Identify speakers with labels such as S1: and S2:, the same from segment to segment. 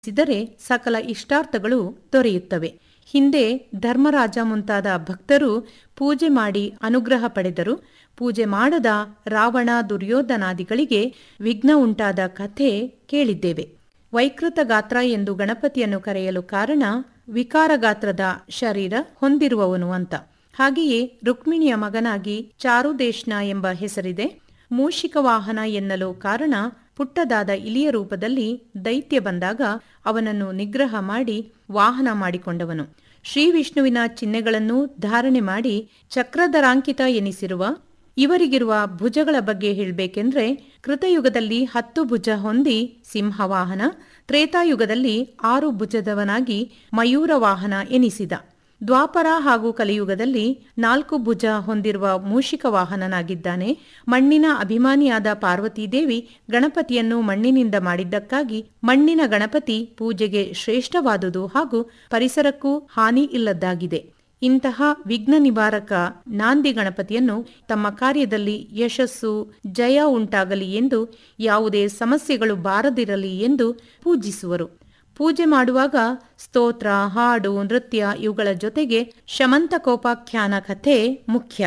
S1: ಸಿದರೆ ಸಕಲ ಇಷ್ಟಾರ್ಥಗಳು ದೊರೆಯುತ್ತವೆ ಹಿಂದೆ ಧರ್ಮರಾಜ ಮುಂತಾದ ಭಕ್ತರು ಪೂಜೆ ಮಾಡಿ ಅನುಗ್ರಹ ಪಡೆದರು ಪೂಜೆ ಮಾಡದ ರಾವಣ ದುರ್ಯೋಧನಾದಿಗಳಿಗೆ ವಿಘ್ನ ಉಂಟಾದ ಕಥೆ ಕೇಳಿದ್ದೇವೆ ವೈಕೃತ ಗಾತ್ರ ಎಂದು ಗಣಪತಿಯನ್ನು ಕರೆಯಲು ಕಾರಣ ವಿಕಾರ ಗಾತ್ರದ ಶರೀರ ಹೊಂದಿರುವವನು ಅಂತ ಹಾಗೆಯೇ ರುಕ್ಮಿಣಿಯ ಮಗನಾಗಿ ಚಾರುದೇಶ್ನ ಎಂಬ ಹೆಸರಿದೆ ಮೂಷಿಕ ವಾಹನ ಎನ್ನಲು ಕಾರಣ ಪುಟ್ಟದಾದ ಇಲಿಯ ರೂಪದಲ್ಲಿ ದೈತ್ಯ ಬಂದಾಗ ಅವನನ್ನು ನಿಗ್ರಹ ಮಾಡಿ ವಾಹನ ಮಾಡಿಕೊಂಡವನು ಶ್ರೀ ವಿಷ್ಣುವಿನ ಚಿಹ್ನೆಗಳನ್ನು ಧಾರಣೆ ಮಾಡಿ ಚಕ್ರಧರಾಂಕಿತ ಎನಿಸಿರುವ ಇವರಿಗಿರುವ ಭುಜಗಳ ಬಗ್ಗೆ ಹೇಳಬೇಕೆಂದ್ರೆ ಕೃತಯುಗದಲ್ಲಿ ಹತ್ತು ಭುಜ ಹೊಂದಿ ಸಿಂಹವಾಹನ ತ್ರೇತಾಯುಗದಲ್ಲಿ ಆರು ಭುಜದವನಾಗಿ ಮಯೂರ ವಾಹನ ಎನಿಸಿದ ದ್ವಾಪರ ಹಾಗೂ ಕಲಿಯುಗದಲ್ಲಿ ನಾಲ್ಕು ಭುಜ ಹೊಂದಿರುವ ಮೂಷಿಕ ವಾಹನನಾಗಿದ್ದಾನೆ ಮಣ್ಣಿನ ಅಭಿಮಾನಿಯಾದ ಪಾರ್ವತೀದೇವಿ ಗಣಪತಿಯನ್ನು ಮಣ್ಣಿನಿಂದ ಮಾಡಿದ್ದಕ್ಕಾಗಿ ಮಣ್ಣಿನ ಗಣಪತಿ ಪೂಜೆಗೆ ಶ್ರೇಷ್ಠವಾದುದು ಹಾಗೂ ಪರಿಸರಕ್ಕೂ ಹಾನಿ ಇಲ್ಲದ್ದಾಗಿದೆ ಇಂತಹ ವಿಘ್ನ ನಿವಾರಕ ನಾಂದಿ ಗಣಪತಿಯನ್ನು ತಮ್ಮ ಕಾರ್ಯದಲ್ಲಿ ಯಶಸ್ಸು ಜಯ ಉಂಟಾಗಲಿ ಎಂದು ಯಾವುದೇ ಸಮಸ್ಯೆಗಳು ಬಾರದಿರಲಿ ಎಂದು ಪೂಜಿಸುವರು ಪೂಜೆ ಮಾಡುವಾಗ ಸ್ತೋತ್ರ ಹಾಡು ನೃತ್ಯ ಇವುಗಳ ಜೊತೆಗೆ ಶಮಂತಕೋಪಾಖ್ಯಾನ ಕಥೆ ಮುಖ್ಯ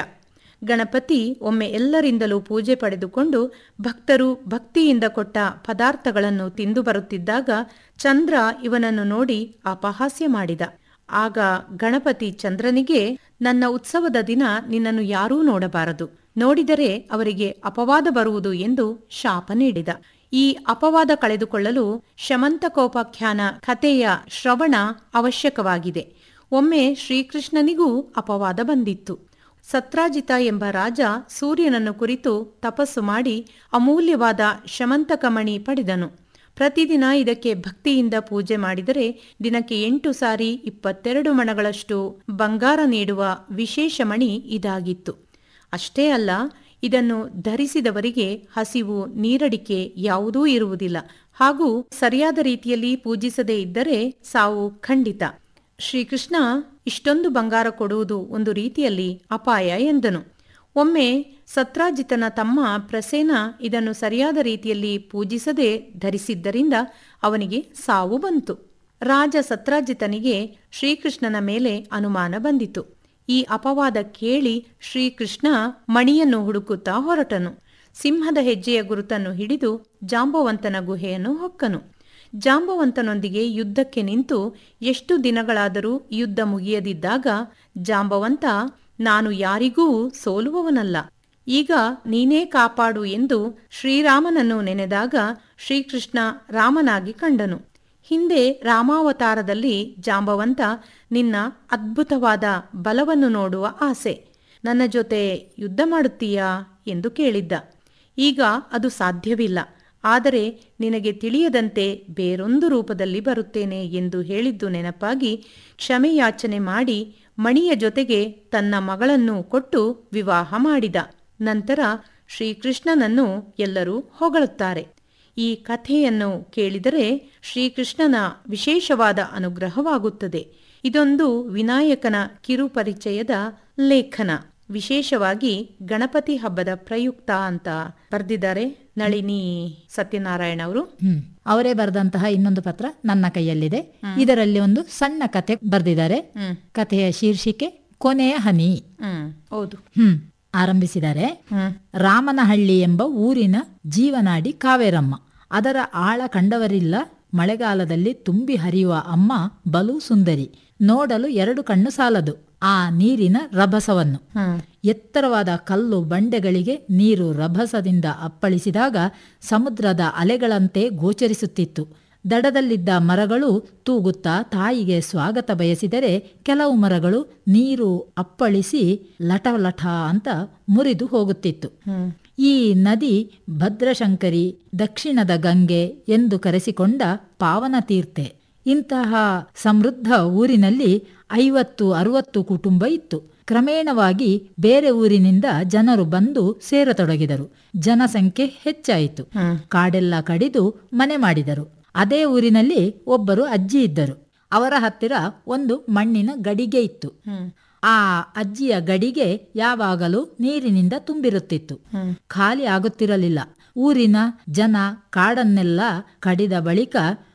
S1: ಗಣಪತಿ ಒಮ್ಮೆ ಎಲ್ಲರಿಂದಲೂ ಪೂಜೆ ಪಡೆದುಕೊಂಡು ಭಕ್ತರು ಭಕ್ತಿಯಿಂದ ಕೊಟ್ಟ ಪದಾರ್ಥಗಳನ್ನು ತಿಂದು ಬರುತ್ತಿದ್ದಾಗ ಚಂದ್ರ ಇವನನ್ನು ನೋಡಿ ಅಪಹಾಸ್ಯ ಮಾಡಿದ ಆಗ ಗಣಪತಿ ಚಂದ್ರನಿಗೆ ನನ್ನ ಉತ್ಸವದ ದಿನ ನಿನ್ನನ್ನು ಯಾರೂ ನೋಡಬಾರದು ನೋಡಿದರೆ ಅವರಿಗೆ ಅಪವಾದ ಬರುವುದು ಎಂದು ಶಾಪ ನೀಡಿದ ಈ ಅಪವಾದ ಕಳೆದುಕೊಳ್ಳಲು ಶಮಂತಕೋಪಾಖ್ಯಾನ ಕಥೆಯ ಶ್ರವಣ ಅವಶ್ಯಕವಾಗಿದೆ ಒಮ್ಮೆ ಶ್ರೀಕೃಷ್ಣನಿಗೂ ಅಪವಾದ ಬಂದಿತ್ತು ಸತ್ರಾಜಿತ ಎಂಬ ರಾಜ ಸೂರ್ಯನನ್ನು ಕುರಿತು ತಪಸ್ಸು ಮಾಡಿ ಅಮೂಲ್ಯವಾದ ಶಮಂತಕಮಣಿ ಪಡೆದನು ಪ್ರತಿದಿನ ಇದಕ್ಕೆ ಭಕ್ತಿಯಿಂದ ಪೂಜೆ ಮಾಡಿದರೆ ದಿನಕ್ಕೆ ಎಂಟು ಸಾರಿ ಇಪ್ಪತ್ತೆರಡು ಮಣಗಳಷ್ಟು ಬಂಗಾರ ನೀಡುವ ವಿಶೇಷ ಮಣಿ ಇದಾಗಿತ್ತು ಅಷ್ಟೇ ಅಲ್ಲ ಇದನ್ನು ಧರಿಸಿದವರಿಗೆ ಹಸಿವು ನೀರಡಿಕೆ ಯಾವುದೂ ಇರುವುದಿಲ್ಲ ಹಾಗೂ ಸರಿಯಾದ ರೀತಿಯಲ್ಲಿ ಪೂಜಿಸದೇ ಇದ್ದರೆ ಸಾವು ಖಂಡಿತ ಶ್ರೀಕೃಷ್ಣ ಇಷ್ಟೊಂದು ಬಂಗಾರ ಕೊಡುವುದು ಒಂದು ರೀತಿಯಲ್ಲಿ ಅಪಾಯ ಎಂದನು ಒಮ್ಮೆ ಸತ್ರಾಜಿತನ ತಮ್ಮ ಪ್ರಸೇನ ಇದನ್ನು ಸರಿಯಾದ ರೀತಿಯಲ್ಲಿ ಪೂಜಿಸದೆ ಧರಿಸಿದ್ದರಿಂದ ಅವನಿಗೆ ಸಾವು ಬಂತು ರಾಜ ಸತ್ರಾಜಿತನಿಗೆ ಶ್ರೀಕೃಷ್ಣನ ಮೇಲೆ ಅನುಮಾನ ಬಂದಿತು ಈ ಅಪವಾದ ಕೇಳಿ ಶ್ರೀಕೃಷ್ಣ ಮಣಿಯನ್ನು ಹುಡುಕುತ್ತಾ ಹೊರಟನು ಸಿಂಹದ ಹೆಜ್ಜೆಯ ಗುರುತನ್ನು ಹಿಡಿದು ಜಾಂಬವಂತನ ಗುಹೆಯನ್ನು ಹೊಕ್ಕನು ಜಾಂಬವಂತನೊಂದಿಗೆ ಯುದ್ಧಕ್ಕೆ ನಿಂತು ಎಷ್ಟು ದಿನಗಳಾದರೂ ಯುದ್ಧ ಮುಗಿಯದಿದ್ದಾಗ ಜಾಂಬವಂತ ನಾನು ಯಾರಿಗೂ ಸೋಲುವವನಲ್ಲ ಈಗ ನೀನೇ ಕಾಪಾಡು ಎಂದು ಶ್ರೀರಾಮನನ್ನು ನೆನೆದಾಗ ಶ್ರೀಕೃಷ್ಣ ರಾಮನಾಗಿ ಕಂಡನು ಹಿಂದೆ ರಾಮಾವತಾರದಲ್ಲಿ ಜಾಂಬವಂತ ನಿನ್ನ ಅದ್ಭುತವಾದ ಬಲವನ್ನು ನೋಡುವ ಆಸೆ ನನ್ನ ಜೊತೆ ಯುದ್ಧ ಮಾಡುತ್ತೀಯಾ ಎಂದು ಕೇಳಿದ್ದ ಈಗ ಅದು ಸಾಧ್ಯವಿಲ್ಲ ಆದರೆ ನಿನಗೆ ತಿಳಿಯದಂತೆ ಬೇರೊಂದು ರೂಪದಲ್ಲಿ ಬರುತ್ತೇನೆ ಎಂದು ಹೇಳಿದ್ದು ನೆನಪಾಗಿ ಕ್ಷಮೆಯಾಚನೆ ಮಾಡಿ ಮಣಿಯ ಜೊತೆಗೆ ತನ್ನ ಮಗಳನ್ನು ಕೊಟ್ಟು ವಿವಾಹ ಮಾಡಿದ ನಂತರ ಶ್ರೀಕೃಷ್ಣನನ್ನು ಎಲ್ಲರೂ ಹೊಗಳುತ್ತಾರೆ ಈ ಕಥೆಯನ್ನು ಕೇಳಿದರೆ ಶ್ರೀಕೃಷ್ಣನ ವಿಶೇಷವಾದ ಅನುಗ್ರಹವಾಗುತ್ತದೆ ಇದೊಂದು ವಿನಾಯಕನ ಕಿರುಪರಿಚಯದ ಲೇಖನ ವಿಶೇಷವಾಗಿ ಗಣಪತಿ ಹಬ್ಬದ ಪ್ರಯುಕ್ತ ಅಂತ ಬರೆದಿದ್ದಾರೆ ನಳಿನಿ ಸತ್ಯನಾರಾಯಣ ಅವರು
S2: ಹ್ಮ್ ಅವರೇ ಬರೆದಂತಹ ಇನ್ನೊಂದು ಪತ್ರ ನನ್ನ ಕೈಯಲ್ಲಿದೆ ಇದರಲ್ಲಿ ಒಂದು ಸಣ್ಣ ಕತೆ ಬರೆದಿದ್ದಾರೆ
S1: ಹ್ಮ್
S2: ಕಥೆಯ ಶೀರ್ಷಿಕೆ ಕೊನೆಯ ಹನಿ
S1: ಹ್ಮ್ ಹೌದು
S2: ಹ್ಮ್ ಆರಂಭಿಸಿದ್ದಾರೆ
S1: ಹ್ಮ್
S2: ರಾಮನಹಳ್ಳಿ ಎಂಬ ಊರಿನ ಜೀವನಾಡಿ ಕಾವೇರಮ್ಮ ಅದರ ಆಳ ಕಂಡವರಿಲ್ಲ ಮಳೆಗಾಲದಲ್ಲಿ ತುಂಬಿ ಹರಿಯುವ ಅಮ್ಮ ಬಲು ಸುಂದರಿ ನೋಡಲು ಎರಡು ಕಣ್ಣು ಸಾಲದು ಆ ನೀರಿನ ರಭಸವನ್ನು
S1: ಹ್ಮ್
S2: ಎತ್ತರವಾದ ಕಲ್ಲು ಬಂಡೆಗಳಿಗೆ ನೀರು ರಭಸದಿಂದ ಅಪ್ಪಳಿಸಿದಾಗ ಸಮುದ್ರದ ಅಲೆಗಳಂತೆ ಗೋಚರಿಸುತ್ತಿತ್ತು ದಡದಲ್ಲಿದ್ದ ಮರಗಳು ತೂಗುತ್ತಾ ತಾಯಿಗೆ ಸ್ವಾಗತ ಬಯಸಿದರೆ ಕೆಲವು ಮರಗಳು ನೀರು ಅಪ್ಪಳಿಸಿ ಲಟಲಟ ಅಂತ ಮುರಿದು ಹೋಗುತ್ತಿತ್ತು
S1: ಹ್ಮ್
S2: ಈ ನದಿ ಭದ್ರಶಂಕರಿ ದಕ್ಷಿಣದ ಗಂಗೆ ಎಂದು ಕರೆಸಿಕೊಂಡ ಪಾವನ ತೀರ್ತೆ ಇಂತಹ ಸಮೃದ್ಧ ಊರಿನಲ್ಲಿ ಐವತ್ತು ಅರುವತ್ತು ಕುಟುಂಬ ಇತ್ತು ಕ್ರಮೇಣವಾಗಿ ಬೇರೆ ಊರಿನಿಂದ ಜನರು ಬಂದು ಸೇರತೊಡಗಿದರು ಜನಸಂಖ್ಯೆ ಹೆಚ್ಚಾಯಿತು
S1: ಹ್ಮ್
S2: ಕಾಡೆಲ್ಲ ಕಡಿದು ಮನೆ ಮಾಡಿದರು ಅದೇ ಊರಿನಲ್ಲಿ ಒಬ್ಬರು ಅಜ್ಜಿ ಇದ್ದರು ಅವರ ಹತ್ತಿರ ಒಂದು ಮಣ್ಣಿನ ಗಡಿಗೆ ಇತ್ತು
S1: ಹ್ಮ್
S2: ಆ ಅಜ್ಜಿಯ ಗಡಿಗೆ ಯಾವಾಗಲೂ ನೀರಿನಿಂದ ತುಂಬಿರುತ್ತಿತ್ತು
S1: ಹ್ಮ್
S2: ಖಾಲಿ ಆಗುತ್ತಿರಲಿಲ್ಲ ಊರಿನ ಜನ ಕಾಡನ್ನೆಲ್ಲ ಕಡಿದ ಬಳಿಕ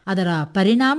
S2: ಅದರ ಪರಿಣಾಮ